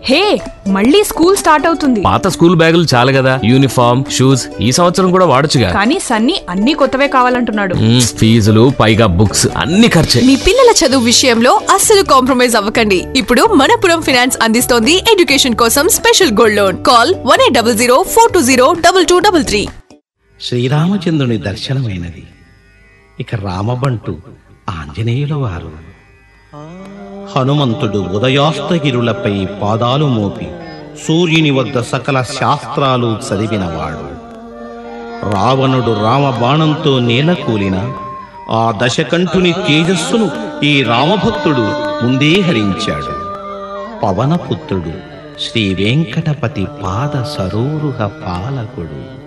హే మళ్ళీ school start అవుతుంది పాత స్కూల్ బ్యాగులు చాలు కదా యూనిఫామ్ షూస్ ఈ సంవత్సరం కూడా వాడొచ్చుగా కానీ సన్నీ అన్ని కొత్తవే కావాలంటున్నాడు మ్మ్, ఫీజులు పైగా బుక్స్ అన్ని ఖర్చే మీ పిల్లల చదువు విషయంలో అస్సలు కాంప్రమైజ్ అవ్వకండి ఇప్పుడు మనపురం ఫినాన్స్ అందిస్తోంది ఎడ్యుకేషన్ కోసం special gold loan call one eight double zero four two zero double two double three శ్రీరామచంద్రుని దర్శనమైనది ఇక రామబంటు ఆంజనేయుల వారు హనుమంతుడు ఉదయాస్తగిరులపై పాదాలు మోపి సూర్యుని వద్ద సకల శాస్త్రాలు చదివినవాడు రావణుడు రామబాణంతో నేలకూలిన ఆ దశకంఠుని తేజస్సును ఈ రామభక్తుడు ముందే హరించాడు పవనపుత్రుడు శ్రీ వెంకటపతి పాద సరోరుహ పాలకుడు